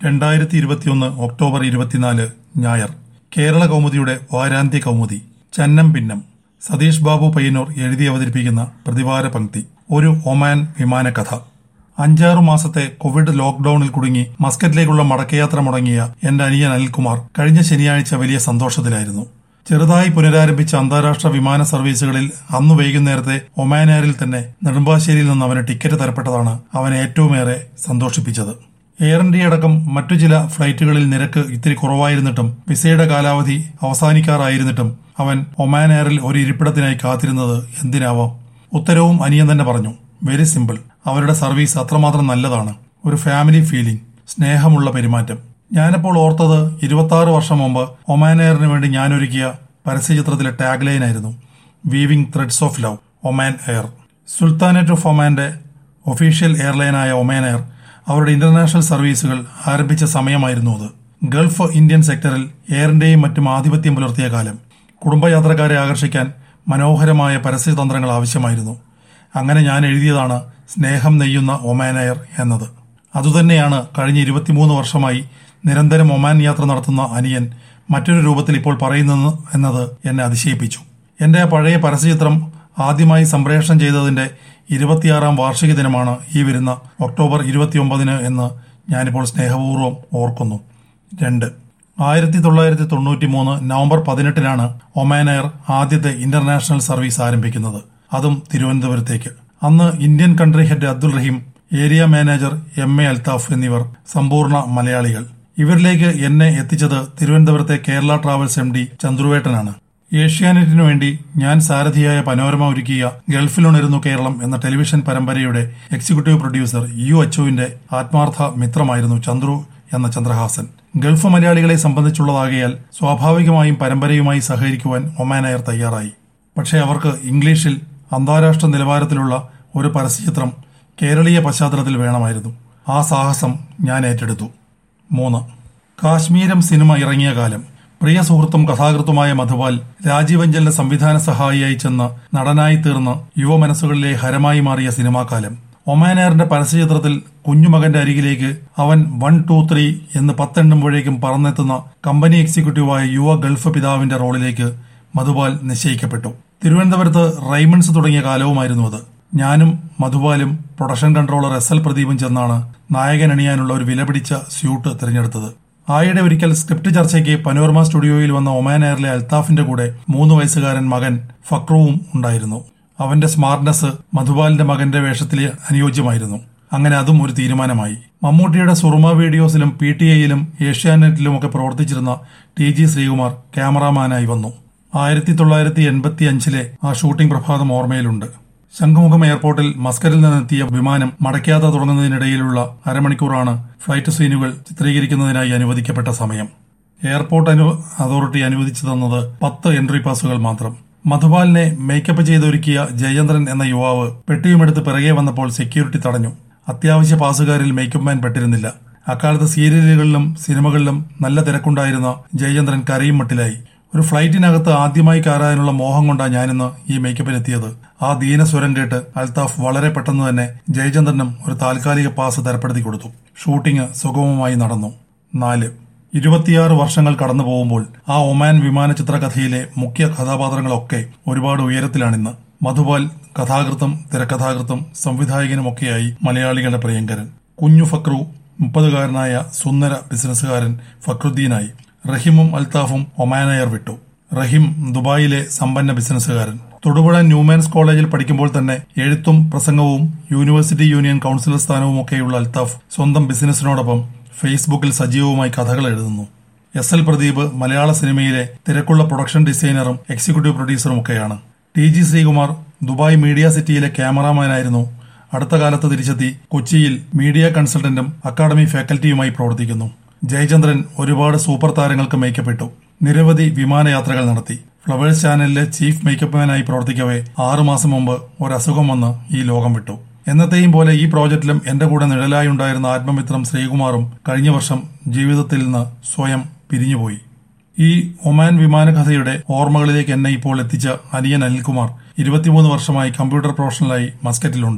രണ്ടായിരത്തി ഇരുപത്തിയൊന്ന് ഒക്ടോബർ ഇരുപത്തിനാല് ഞായർ കേരള കൗമുദിയുടെ വാരാന്ത്യ കൗമുദി ചന്നം ഭിന്നം സതീഷ് ബാബു പയ്യന്നൂർ എഴുതി അവതരിപ്പിക്കുന്ന പ്രതിവാര പങ്ക്തി ഒരു ഒമാൻ വിമാനകഥ അഞ്ചാറു മാസത്തെ കോവിഡ് ലോക്ഡൌണിൽ കുടുങ്ങി മസ്കറ്റിലേക്കുള്ള മടക്കയാത്ര മുടങ്ങിയ എന്റെ അനിയൻ അനിൽകുമാർ കഴിഞ്ഞ ശനിയാഴ്ച വലിയ സന്തോഷത്തിലായിരുന്നു ചെറുതായി പുനരാരംഭിച്ച അന്താരാഷ്ട്ര വിമാന സർവീസുകളിൽ അന്ന് വൈകുന്നേരത്തെ ഒമാൻ എയറിൽ തന്നെ നെടുമ്പാശ്ശേരിയിൽ നിന്ന് അവന് ടിക്കറ്റ് തരപ്പെട്ടതാണ് അവനെ ഏറ്റവുമേറെ സന്തോഷിപ്പിച്ചത് എയർ ഇന്ത്യ അടക്കം മറ്റു ചില ഫ്ലൈറ്റുകളിൽ നിരക്ക് ഇത്തിരി കുറവായിരുന്നിട്ടും വിസയുടെ കാലാവധി അവസാനിക്കാറായിരുന്നിട്ടും അവൻ ഒമാൻ എയറിൽ ഒരു ഇരിപ്പിടത്തിനായി കാത്തിരുന്നത് എന്തിനാവാം ഉത്തരവും അനിയൻ തന്നെ പറഞ്ഞു വെരി സിമ്പിൾ അവരുടെ സർവീസ് അത്രമാത്രം നല്ലതാണ് ഒരു ഫാമിലി ഫീലിംഗ് സ്നേഹമുള്ള പെരുമാറ്റം ഞാനപ്പോൾ ഓർത്തത് ഇരുപത്തി ആറ് വർഷം മുമ്പ് ഒമാൻ എയറിന് വേണ്ടി ഞാൻ ഒരുക്കിയ പരസ്യചിത്രത്തിലെ ടാഗ് ലൈൻ ആയിരുന്നു weaving threads of love Oman Air sultanate of ഒമാന്റെ ഒഫീഷ്യൽ എയർലൈനായ ഒമാൻ എയർ അവരുടെ ഇന്റർനാഷണൽ സർവീസുകൾ ആരംഭിച്ച സമയമായിരുന്നു അത് ഗൾഫ് ഇന്ത്യൻ സെക്ടറിൽ എയറിന്റെയും മറ്റും ആധിപത്യം പുലർത്തിയ കാലം കുടുംബയാത്രക്കാരെ ആകർഷിക്കാൻ മനോഹരമായ പരസ്യതന്ത്രങ്ങൾ ആവശ്യമായിരുന്നു അങ്ങനെ ഞാൻ എഴുതിയതാണ് സ്നേഹം നെയ്യുന്ന ഒമാൻ എയർ എന്നത് അതുതന്നെയാണ് കഴിഞ്ഞ ഇരുപത്തിമൂന്ന് വർഷമായി നിരന്തരം ഒമാൻ യാത്ര നടത്തുന്ന അനിയൻ മറ്റൊരു രൂപത്തിൽ ഇപ്പോൾ പറയുന്നത് എന്നത് എന്നെ അതിശയിപ്പിച്ചു എന്റെ ആ പഴയ പരസ്യചിത്രം ആദ്യമായി സംപ്രേഷണം ചെയ്തതിന്റെ ഇരുപത്തിയാറാം വാർഷിക ദിനമാണ് ഈ വരുന്ന ഒക്ടോബർ ഇരുപത്തിയൊമ്പതിന് എന്ന് ഞാനിപ്പോൾ സ്നേഹപൂർവ്വം ഓർക്കുന്നു രണ്ട് ആയിരത്തി തൊള്ളായിരത്തി തൊണ്ണൂറ്റി മൂന്ന് നവംബർ പതിനെട്ടിനാണ് ഒമാൻ എയർ ആദ്യത്തെ ഇന്റർനാഷണൽ സർവീസ് ആരംഭിക്കുന്നത് അതും തിരുവനന്തപുരത്തേക്ക് അന്ന് Indian country head Abdul Rahim area manager M A Althaf എന്നിവർ സമ്പൂർണ്ണ മലയാളികൾ ഇവരിലേക്ക് എന്നെ എത്തിച്ചത് തിരുവനന്തപുരത്തെ കേരള ട്രാവൽസ് എം ഡി ചന്ദ്രുവേട്ടനാണ് ഏഷ്യാനെറ്റിനു വേണ്ടി ഞാൻ സാരഥിയായ പനോരമ ഒരുക്കിയ ഗൾഫിലുണരുന്നു കേരളം എന്ന ടെലിവിഷൻ പരമ്പരയുടെ എക്സിക്യൂട്ടീവ് പ്രൊഡ്യൂസർ യു അച്ചുവിന്റെ ആത്മാർത്ഥ മിത്രമായിരുന്നു ചന്ദ്രു എന്ന ചന്ദ്രഹാസൻ ഗൾഫ് മലയാളികളെ സംബന്ധിച്ചുള്ളതാകയാൽ സ്വാഭാവികമായും പരമ്പരയുമായി സഹകരിക്കുവാൻ ഒമാൻ എയർ തയ്യാറായി പക്ഷേ അവർക്ക് ഇംഗ്ലീഷിൽ അന്താരാഷ്ട്ര നിലവാരത്തിലുള്ള ഒരു പരസ്യചിത്രം കേരളീയ പശ്ചാത്തലത്തിൽ വേണമായിരുന്നു ആ സാഹസം ഞാൻ ഏറ്റെടുത്തു മൂന്ന് കാശ്മീരം സിനിമ ഇറങ്ങിയ കാലം പ്രിയ സുഹൃത്തും കഥാകൃത്തുമായ മധുപാൽ രാജീവഞ്ചലിന്റെ സംവിധാന സഹായിയായി ചെന്ന് നടനായി തീർന്ന് യുവമനസ്സുകളിലെ ഹരമായി മാറിയ സിനിമാക്കാലം ഒമാൻ എയറിന്റെ പരസ്യചിത്രത്തിൽ കുഞ്ഞുമകന്റെ അരികിലേക്ക് അവൻ വൺ ടു ത്രീ എന്ന് പത്തെണ്ണുമ്പോഴേക്കും പറന്നെത്തുന്ന കമ്പനി എക്സിക്യൂട്ടീവായ യുവ ഗൾഫ് പിതാവിന്റെ റോളിലേക്ക് മധുപാൽ നിശ്ചയിക്കപ്പെട്ടു തിരുവനന്തപുരത്ത് റൈമൺസ് തുടങ്ങിയ കാലവുമായിരുന്നു അത് ഞാനും മധുപാലും പ്രൊഡക്ഷൻ കൺട്രോളർ എസ് എൽ പ്രദീപും ചെന്നാണ് നായകൻ അണിയാനുള്ള ഒരു വിലപിടിച്ച സ്യൂട്ട് തിരഞ്ഞെടുത്തത് ആയിടെ ഒരിക്കൽ സ്ക്രിപ്റ്റ് ചർച്ചയ്ക്ക് പനോർമ സ്റ്റുഡിയോയിൽ വന്ന ഒമാൻ എയറിലെ അൽത്താഫിന്റെ കൂടെ മൂന്ന് വയസ്സുകാരൻ മകൻ ഫക്രുവും ഉണ്ടായിരുന്നു അവന്റെ സ്മാർട്ട്നെസ് മധുപാലിന്റെ മകന്റെ വേഷത്തിൽ അനുയോജ്യമായിരുന്നു അങ്ങനെ അതും ഒരു തീരുമാനമായി മമ്മൂട്ടിയുടെ സുറുമ വീഡിയോസിലും പി ടി ഐയിലും ഏഷ്യാനെറ്റിലും ഒക്കെ പ്രവർത്തിച്ചിരുന്ന ടി ജി ശ്രീകുമാർ ക്യാമറാമാനായി വന്നു ആയിരത്തി തൊള്ളായിരത്തി എൺപത്തി അഞ്ചിലെ ആ ഷൂട്ടിംഗ് പ്രഭാതം ഓർമ്മയിലുണ്ട് ശംഖുമുഖം എയർപോർട്ടിൽ മസ്കറിൽ നിന്നെത്തിയ വിമാനം മടക്കാതെ തുടങ്ങുന്നതിനിടയിലുള്ള അരമണിക്കൂറാണ് ഫ്ലൈറ്റ് സീനുകൾ ചിത്രീകരിക്കുന്നതിനായി അനുവദിക്കപ്പെട്ട സമയം എയർപോർട്ട് അനു അതോറിറ്റി അനുവദിച്ചു തന്നത് പത്ത് എൻട്രി പാസുകൾ മാത്രം മധുപാലിനെ മേക്കപ്പ് ചെയ്തൊരുക്കിയ ജയചന്ദ്രൻ എന്ന യുവാവ് പെട്ടിയുമെടുത്ത് പിറകെ വന്നപ്പോൾ സെക്യൂരിറ്റി തടഞ്ഞു അത്യാവശ്യ പാസുകാരിൽ മേക്കപ്പ് മാൻ പെട്ടിരുന്നില്ല അക്കാലത്ത് സീരിയലുകളിലും സിനിമകളിലും നല്ല തിരക്കുണ്ടായിരുന്ന ജയചന്ദ്രൻ കരയും മട്ടിലായി ഒരു ഫ്ലൈറ്റിനകത്ത് ആദ്യമായി കയറാനുള്ള മോഹം കൊണ്ടാണ് ഞാനിന്ന് ഈ മേക്കപ്പിനെത്തിയത് ആ ദീനസ്വരം കേട്ട് അൽത്താഫ് വളരെ പെട്ടെന്ന് തന്നെ ജയചന്ദ്രനും ഒരു താൽക്കാലിക പാസ് തരപ്പെടുത്തി കൊടുത്തു ഷൂട്ടിംഗ് സുഗമമായി നടന്നു നാല് ഇരുപത്തിയാറ് വർഷങ്ങൾ കടന്നു പോകുമ്പോൾ ആ ഒമാൻ വിമാന ചിത്രകഥയിലെ മുഖ്യ കഥാപാത്രങ്ങളൊക്കെ ഒരുപാട് ഉയരത്തിലാണിന്ന് മധുപാൽ കഥാകൃത്തും തിരക്കഥാകൃത്തും സംവിധായകനുമൊക്കെയായി മലയാളികളുടെ പ്രിയങ്കരൻ കുഞ്ഞു ഫക്രു മുപ്പതുകാരനായ സുന്ദര ബിസിനസ്സുകാരൻ ഫക്രുദ്ദീനായി റഹിമും അൽത്താഫും ഒമാൻ എയർ വിട്ടു റഹിം ദുബായിലെ സമ്പന്ന ബിസിനസ്സുകാരൻ തൊടുപുഴ ന്യൂമാൻസ് കോളേജിൽ പഠിക്കുമ്പോൾ തന്നെ എഴുത്തും പ്രസംഗവും യൂണിവേഴ്സിറ്റി യൂണിയൻ കൌൺസിലർ സ്ഥാനവും ഒക്കെയുള്ള അൽത്താഫ് സ്വന്തം ബിസിനസിനോടൊപ്പം ഫേസ്ബുക്കിൽ സജീവമായി കഥകൾ എഴുതുന്നു എസ് എൽ പ്രദീപ് മലയാള സിനിമയിലെ തിരക്കുള്ള പ്രൊഡക്ഷൻ ഡിസൈനറും എക്സിക്യൂട്ടീവ് പ്രൊഡ്യൂസറും ഒക്കെയാണ് T G Sreekumar Dubai media സിറ്റിയിലെ ക്യാമറാമാനായിരുന്നു അടുത്ത കാലത്ത് തിരിച്ചെത്തി കൊച്ചിയിൽ മീഡിയ കൺസൾട്ടന്റും അക്കാദമി ഫാക്കൽറ്റിയുമായി പ്രവർത്തിക്കുന്നു ജയചന്ദ്രൻ ഒരുപാട് സൂപ്പർ താരങ്ങൾക്ക് മേക്കപ്പെട്ടു നിരവധി വിമാനയാത്രകൾ നടത്തി ഫ്ലവേഴ്സ് ചാനലിലെ ചീഫ് മേക്കപ്പ് മാനായി പ്രവർത്തിക്കവേ ആറുമാസം മുമ്പ് ഒരസുഖം വന്ന് ഈ ലോകം വിട്ടു എന്നത്തെയും പോലെ ഈ പ്രോജക്റ്റിലും എന്റെ കൂടെ നിഴലായി ഉണ്ടായിരുന്ന ആത്മമിത്രം ശ്രീകുമാറും കഴിഞ്ഞ വർഷം ജീവിതത്തിൽ നിന്ന് സ്വയം പിരിഞ്ഞുപോയി ഈ ഒമാൻ വിമാനകഥയുടെ ഓർമ്മകളിലേക്ക് എന്നെ ഇപ്പോൾ എത്തിച്ച അനിയൻ അനിൽകുമാർ ഇരുപത്തിമൂന്ന് വർഷമായി കമ്പ്യൂട്ടർ പ്രൊഫഷണലായി മസ്കറ്റിലുണ്ട്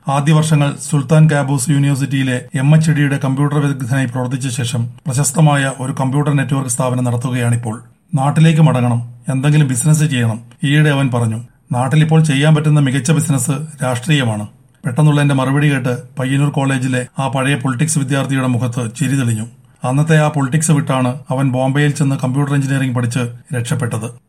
ആദ്യ വർഷങ്ങൾ സുൽത്താൻ കാബൂസ് യൂണിവേഴ്സിറ്റിയിലെ എം എച്ച് ഡിയുടെ കമ്പ്യൂട്ടർ വിദഗ്ധനായി പ്രവർത്തിച്ച ശേഷം പ്രശസ്തമായ ഒരു കമ്പ്യൂട്ടർ നെറ്റ്വർക്ക് സ്ഥാപനം നടത്തുകയാണിപ്പോൾ നാട്ടിലേക്ക് മടങ്ങണം എന്തെങ്കിലും ബിസിനസ് ചെയ്യണം ഈയിടെ അവൻ പറഞ്ഞു നാട്ടിലിപ്പോൾ ചെയ്യാൻ പറ്റുന്ന മികച്ച ബിസിനസ് രാഷ്ട്രീയമാണ് പെട്ടെന്നുള്ള എന്റെ മറുപടി കേട്ട് പയ്യന്നൂർ കോളേജിലെ ആ പഴയ പൊളിറ്റിക്സ് വിദ്യാർത്ഥിയുടെ മുഖത്ത് ചിരി തെളിഞ്ഞു അന്നത്തെ ആ പൊളിറ്റിക്സ് വിട്ടാണ് അവൻ ബോംബെയിൽ ചെന്ന് കമ്പ്യൂട്ടർ എഞ്ചിനീയറിംഗ് പഠിച്ച് രക്ഷപ്പെട്ടത്